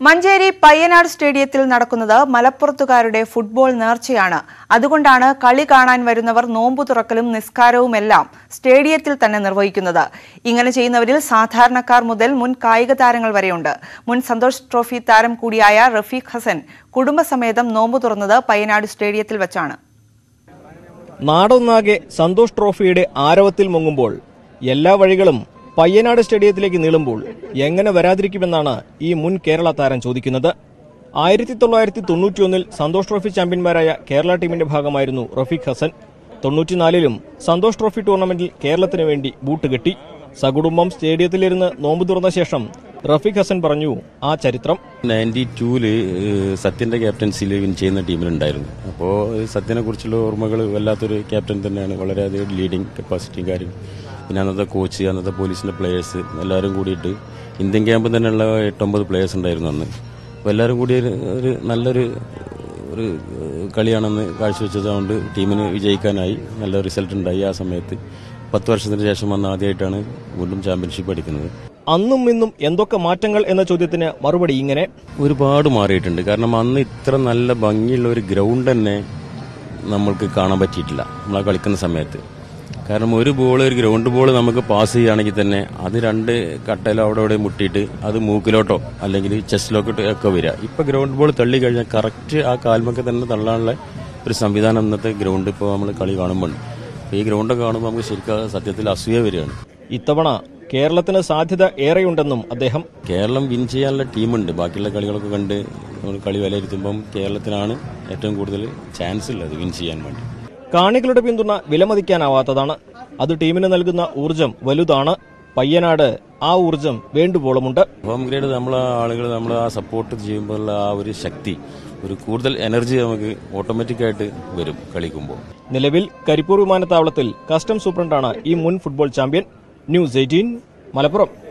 മഞ്ചേരി പയ്യനാട് സ്റ്റേഡിയത്തിൽ നടക്കുന്നത് മലപ്പുറത്തുകാരുടെ ഫുട്ബോൾ നേർച്ചയാണ് അതുകൊണ്ടാണ് കളി കാണാൻ വരുന്നവർ നോമ്പു തുറക്കലും നിസ്കാരവുമെല്ലാം സ്റ്റേഡിയത്തിൽ തന്നെ നിർവഹിക്കുന്നത് ഇങ്ങനെ ചെയ്യുന്നവരിൽ സാധാരണക്കാർ മുതൽ മുൻ കായിക താരങ്ങൾ വരെയുണ്ട് മുൻ സന്തോഷ് ട്രോഫി താരം കൂടിയായ റഫീഖ് ഹസൻ കുടുംബസമേതം നോമ്പു തുറന്നത് പയ്യനാട് സ്റ്റേഡിയത്തിൽ വെച്ചാണ് നാടൊന്നാകെ സന്തോഷ് ട്രോഫിയുടെ ആരവത്തിൽ മുങ്ങുമ്പോൾ എല്ലാ വഴികളും പയ്യനാട് സ്റ്റേഡിയത്തിലേക്ക് നീളുമ്പോൾ എങ്ങനെ വരാതിരിക്കുമെന്നാണ് ഈ മുൻ കേരള താരം ചോദിക്കുന്നത് ആയിരത്തി തൊള്ളായിരത്തി തൊണ്ണൂറ്റിയൊന്നിൽ സന്തോഷ് ട്രോഫി ചാമ്പ്യന്മാരായ കേരള ടീമിന്റെ ഭാഗമായിരുന്നു റഫീഖ് ഹസൻ തൊണ്ണൂറ്റിനാലിലും സന്തോഷ് ട്രോഫി ടൂർണമെന്റിൽ കേരളത്തിന് വേണ്ടി ബൂട്ട് കെട്ടി സകുടുംബം സ്റ്റേഡിയത്തിലിരുന്ന് നോമ്പ് തുറന്ന ശേഷം റഫീഖ് ഹസൻ പറഞ്ഞു ആ ചരിത്രം നയൻറ്റി ടൂല് സത്യന്റെ ക്യാപ്റ്റൻസിയിൽ വിൻ ചെയ്യുന്ന ടീമിലുണ്ടായിരുന്നു അപ്പോൾ സത്യനെ കുറിച്ചുള്ള ഓർമ്മകൾ വല്ലാത്തൊരു ക്യാപ്റ്റൻ തന്നെയാണ് വളരെയധികം ലീഡിങ് കപ്പാസിറ്റിയും കാര്യം പിന്നെ അന്നത്തെ കോച്ച് അന്നത്തെ പോലീസിന്റെ പ്ലേയേഴ്സ് എല്ലാവരും കൂടിയിട്ട് ഇന്ത്യൻ ക്യാമ്പിൽ തന്നെയുള്ള എട്ടൊമ്പത് പ്ലേയേഴ്സ് ഉണ്ടായിരുന്നു അന്ന് അപ്പോൾ എല്ലാവരും കൂടി ഒരു ഒരു നല്ലൊരു ഒരു കളിയാണെന്ന് കാഴ്ചവെച്ചത് കൊണ്ട് ടീമിന് വിജയിക്കാനായി നല്ല റിസൾട്ട് ഉണ്ടായി ആ സമയത്ത് പത്ത് വർഷത്തിന് ശേഷം വന്ന് ആദ്യമായിട്ടാണ് വീണ്ടും ചാമ്പ്യൻഷിപ്പ് അടിക്കുന്നത് അന്നും ഇന്നും എന്തൊക്കെ മാറ്റങ്ങൾ എന്ന ചോദ്യത്തിന് മറുപടി ഇങ്ങനെ ഒരുപാട് മാറിയിട്ടുണ്ട് കാരണം അന്ന് ഇത്ര നല്ല ഭംഗിയുള്ള ഒരു ഗ്രൗണ്ട് തന്നെ നമ്മൾക്ക് കാണാൻ പറ്റിയിട്ടില്ല നമ്മൾ ആ കളിക്കുന്ന സമയത്ത് കാരണം ഒരു ബോൾ ഒരു ഗ്രൗണ്ട് ബോൾ നമുക്ക് പാസ് ചെയ്യുകയാണെങ്കിൽ തന്നെ അത് രണ്ട് കട്ടയിലോ അവിടെ അവിടെ മുട്ടിയിട്ട് അത് മൂക്കിലോട്ടോ അല്ലെങ്കിൽ ചെസ്റ്റിലോട്ടോ ഒക്കെ വരിക ഇപ്പൊ ഗ്രൗണ്ട് ബോൾ തള്ളി കഴിഞ്ഞാൽ കറക്റ്റ് ആ കാൽമൊക്കെ തന്നെ തള്ളാനുള്ള ഒരു സംവിധാനം ഇന്നത്തെ ഗ്രൗണ്ട് ഇപ്പോൾ നമ്മൾ കളി കാണുമ്പോൾ ഉണ്ട്. അപ്പോൾ ഈ ഗ്രൗണ്ടൊക്കെ കാണുമ്പോൾ നമുക്ക് ശരിക്കും സത്യത്തിൽ അസൂയ വരികയാണ് ഇത്തവണ കേരളത്തിന് സാധ്യത ഏറെയുണ്ടെന്നും അദ്ദേഹം കേരളം വിൻ ചെയ്യാനുള്ള ടീമുണ്ട് ബാക്കിയുള്ള കളികളൊക്കെ കണ്ട് നമ്മൾ കളി വിലയിരുത്തുമ്പം കേരളത്തിനാണ് ഏറ്റവും കൂടുതൽ ചാൻസ് ഉള്ളത് വിൻ ചെയ്യാൻ വേണ്ടി കാണികളുടെ പിന്തുണ വിലമതിക്കാനാവാത്തതാണ് അത് ടീമിന് നൽകുന്ന ഊർജം വലുതാണ് പയ്യനാട് ആ ഊർജം വേണ്ടുവോളമുണ്ട് ഹോം ഗ്രേഡ് നമ്മളെ ആളുകൾ നമ്മൾ ആ സപ്പോർട്ട് ചെയ്യുമ്പോഴുള്ള ആ ഒരു ശക്തി ഒരു കൂടുതൽ എനർജി നമുക്ക് ഓട്ടോമാറ്റിക്കായിട്ട് വരും കളിക്കുമ്പോൾ നിലവിൽ കരിപ്പൂർ വിമാനത്താവളത്തിൽ കസ്റ്റംസ് സൂപ്രണ്ടാണ് ഈ മുൻ football champion news eighteen Malappuram